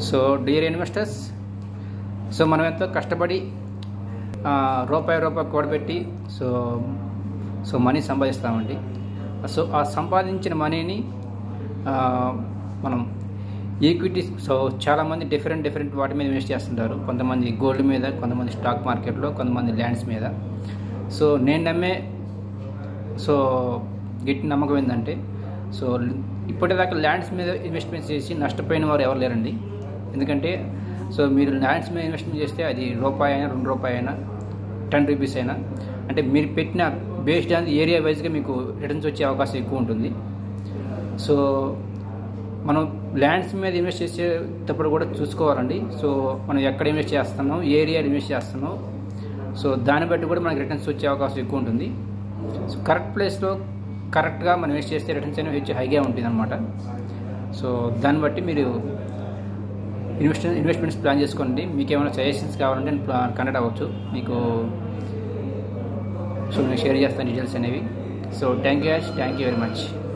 so dear investors so మనం ఎంతో కష్టపడి ఆ, రూపాయి రూపాయి కూడబెట్టి సో సో మనీ సంపాదిస్తామండి సో ఆ సంపాదించిన మనీని ఆ, మనం ఈక్విటీస్ సో చాలామంది డిఫరెంట్ డిఫరెంట్ వాటి మీద ఇన్వెస్ట్ చేస్తుంటారు కొంతమంది గోల్డ్ మీద కొంతమంది స్టాక్ మార్కెట్లో కొంతమంది ల్యాండ్స్ మీద సో నేను నమ్మే సో గట్టి నమ్మకం ఏంటంటే సో ఇప్పటిదాకా ల్యాండ్స్ మీద ఇన్వెస్ట్మెంట్ చేసి నష్టపోయిన వారు ఎవరు లేరండి ఎందుకంటే సో మీరు ల్యాండ్స్ మీద ఇన్వెస్ట్మెంట్ చేస్తే అది రూపాయి అయినా రెండు రూపాయి అయినా టెన్ రూపీస్ అయినా అంటే మీరు పెట్టిన బేస్డ్ ఆన్ ఏరియా వైజ్గా మీకు రిటర్న్స్ వచ్చే అవకాశం ఎక్కువ ఉంటుంది సో మనం ల్యాండ్స్ మీద ఇన్వెస్ట్ చేసేటప్పుడు కూడా చూసుకోవాలండి సో మనం ఎక్కడ ఇన్వెస్ట్ చేస్తున్నాం ఏ ఏరియాలో ఇన్వెస్ట్ చేస్తున్నాం సో దాన్ని బట్టి కూడా మనకి రిటర్న్స్ వచ్చే అవకాశం ఎక్కువ ఉంటుంది సో కరెక్ట్ ప్లేస్లో కరెక్ట్గా మనం ఇన్వెస్ట్ చేస్తే రిటర్న్స్ అనేవి వచ్చి హైగా ఉంటుంది అనమాట సో దాన్ని బట్టి మీరు ఇన్వెస్ట్ ఇన్వెస్ట్మెంట్స్ ప్లాన్ చేసుకోండి మీకు ఏమైనా సజెషన్స్ కావాలంటే నేను కనెక్ట్ అవ్వచ్చు మీకు సో నేను షేర్ చేస్తాను డీటెయిల్స్ అనేవి so thank you thank you very much